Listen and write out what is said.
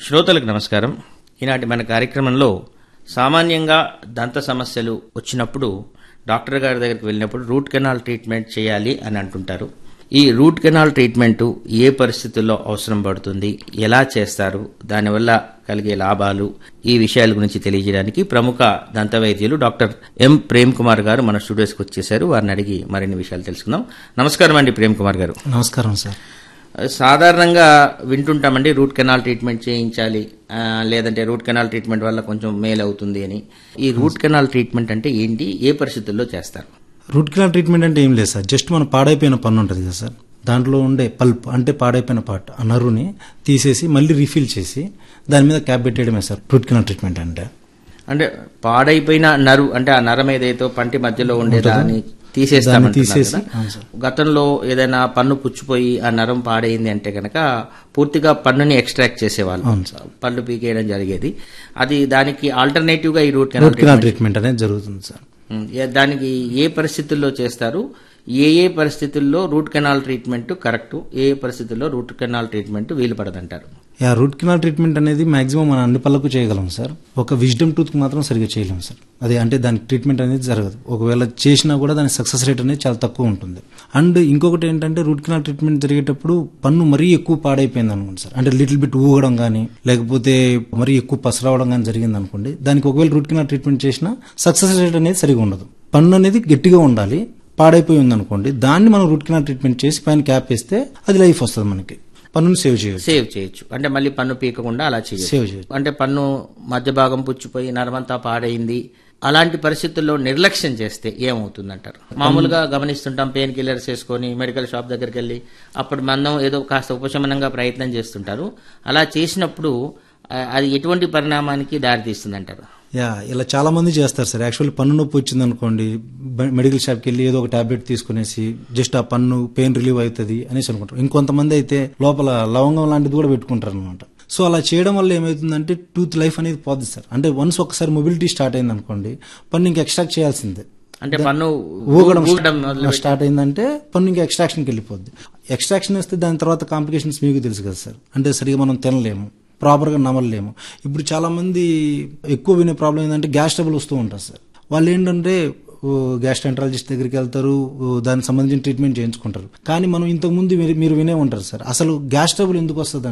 శ్రోతలకు నమస్కారం ఈనాటి మన కార్యక్రమంలో సామాన్యంగా దంత సమస్యలు వచ్చినప్పుడు డాక్టర్ గారి దగ్గరికి వెళ్ళినప్పుడు రూట్ కెనాల్ ట్రీట్మెంట్ చేయాలి అని అంటుంటారు ఈ రూట్ కెనాల్ ట్రీట్మెంట్ ఏ పరిస్థితుల్లో అవసరం పడుతుంది ఎలా చేస్తారు దానివల్ల కలిగే లాభాలు ఈ విషయాల గురించి తెలియజేయడానికి ప్రముఖ దంత వైద్యులు డాక్టర్ ఎం ప్రేమ్ కుమార్ గారు మన స్టూడియోస్కి వచ్చేసారు వారిని అడిగి మరిన్ని విషయాలు తెలుసుకుందాం నమస్కారం అండి ప్రేమ్ కుమార్ గారు నమస్కారం సార్ సాధారణంగా వింటుంటామండి రూట్ కెనాల్ ట్రీట్మెంట్ చేయించాలి ఆ, లేదంటే రూట్ కెనాల్ ట్రీట్మెంట్ వల్ల కొంచెం మేలు అవుతుంది అని ఈ రూట్ కెనాల్ ట్రీట్మెంట్ అంటే ఏంటి ఏ పరిస్థితుల్లో చేస్తారు రూట్ కెనాల్ ట్రీట్మెంట్ అంటే ఏం లేదు సార్ జస్ట్ మన పాడైపోయిన పన్ను ఉంటుంది కదా సార్ దాంట్లో ఉండే పల్ప్ అంటే పాడైపోయిన పార్ట్ ఆ నరుని తీసేసి మళ్ళీ రీఫిల్ చేసి దాని మీద క్యాప్ పెట్టేయడమే సార్ రూట్ కెనాల్ ట్రీట్మెంట్ అంటే అంటే పాడైపోయిన నరు అంటే ఆ నరం ఏదైతే పంటి మధ్యలో ఉండే దాన్ని దాన్ని తీసేస్తామంటున్నారు తీసేసి కదా. అవును సార్ గతంలో ఏదైనా పన్ను పుచ్చిపోయి ఆ నరం పాడైంది అంటే కనుక పూర్తిగా పన్నుని ఎక్స్ట్రాక్ట్ చేసేవాళ్ళు అవును సార్ పళ్ళు పీకేయడం జరిగేది అది దానికి ఆల్టర్నేటివ్ గా ఈ root canal root canal treatment అనేది జరుగుతుంది సార్ ఉమ్, ఏ- దానికి ఏ పరిస్థితుల్లో చేస్తారు ఏ ఏ పరిస్థితుల్లో రూట్ కెనాల్ ట్రీట్మెంట్ కరెక్ట్ ఏ ఏ పరిస్థితుల్లో రూట్ కెనాల్ ట్రీట్మెంట్ వీలు పడదంటారు యా రూట్ కెనాల్ ట్రీట్మెంట్ అనేది మాక్సిమం మన అన్ని పళ్ళకు చేయగలం సార్ ఒక విజ్డమ్ టూత్ కి మాత్రం సరిగ్గా చేయలేం సార్ అదే అంటే దానికి ట్రీట్మెంట్ అనేది జరగదు ఒకవేళ చేసినా కూడా దాని సక్సెస్ రేట్ అనేది చాలా తక్కువ ఉంటుంది అండ్ ఇంకొకటి ఏంటంటే రూట్ కెనాల్ ట్రీట్మెంట్ జరిగేటప్పుడు పన్ను మరీ ఎక్కువ పాడైపోయింది అనుకోండి సార్ అంటే లిటిల్ బిట్ ఊగడం కానీ లేకపోతే మరీ ఎక్కువ పసరావడం కానీ జరిగింది అనుకోండి దానికి ఒకవేళ రూట్ కెనాల్ ట్రీట్మెంట్ చేసినా సక్సెస్ రేట్ అనేది సరిగా ఉండదు పన్ను అనేది గట్టిగా ఉండాలి పాడైపోయి ఉంది అనుకోండి దాన్ని మనం రూట్ కెనాల్ ట్రీట్మెంట్ చేసి పైన క్యాప్ వేస్తే అది లైఫ్ వస్తుంది మనకి పన్నుని సేవ్ చేయవచ్చు సేవ్ చేయొచ్చు అంటే మళ్ళీ పన్ను పీకకుండా అలా చేయొచ్చు సేవ్ చేయొచ్చు అంటే పన్ను మధ్య భాగం పుచ్చిపోయి నరమంతా పాడైంది అలాంటి పరిస్థితుల్లో నిర్లక్ష్యం చేస్తే ఏమవుతుందంటారు మామూలుగా గమనిస్తుంటాం పెయిన్ కిల్లర్స్ వేసుకొని మెడికల్ షాప్ దగ్గరికి వెళ్ళి అప్పుడు మనం ఏదో కాస్త ఉపశమనంగా ప్రయత్నం చేస్తుంటారు అలా చేసినప్పుడు ఆ, అది ఎటువంటి పరిణామానికి దారితీస్తుందంటారు యా ఇలా చాలా మంది చేస్తారు సార్ యాక్చువల్లీ పన్ను నొప్పి వచ్చింది అనుకోండి బ- మెడికల్ షాప్కి వెళ్ళి ఏదో ఒక టాబ్లెట్ తీసుకునేసి జస్ట్ ఆ పన్ను పెయిన్ రిలీవ్ అవుతుంది అనేసి అనుకుంటారు ఇంకొంతమంది అయితే లోపల లవంగం లాంటిది కూడా పెట్టుకుంటారు అనమాట సో అలా చేయడం వల్ల ఏమవుతుందంటే టూత్ లైఫ్ అనేది పోద్ది సార్ అంటే వన్స్ ఒకసారి మొబిలిటీ స్టార్ట్ అయింది అనుకోండి పన్ను ఇంకా ఎక్స్ట్రాక్ట్ చేయాల్సిందే అంటే పన్ను ఊగడం ఊగడం మొదలు స్టార్ట్ అయిందంటే పన్ను ఇంకా ఎక్స్ట్రాక్షన్కి వెళ్ళిపోద్ది ఎక్స్ట్రాక్షన్ వస్తే దాని తర్వాత కాంప్లికేషన్స్ మీకు తెలుసు కదా సార్ అంటే సరిగా మనం తినలేము ప్రాపర్గా నమలలేము ఇప్పుడు చాలా మంది ఎక్కువ వినే ప్రాబ్లం ఏంటంటే గ్యాస్ ట్రబుల్ వస్తూ ఉంటారు సార్ వాళ్ళు ఏంటంటే గ్యాస్ట్రాంట్రాలజిస్ట్ దగ్గరికి వెళ్తారు ఓ, దానికి సంబంధించిన ట్రీట్మెంట్ చేయించుకుంటారు కానీ మనం ఇంతకు ముందు మీరు మీరు వినే ఉంటారు సార్ అసలు గ్యాస్ ట్రబుల్ ఎందుకు వస్తుంది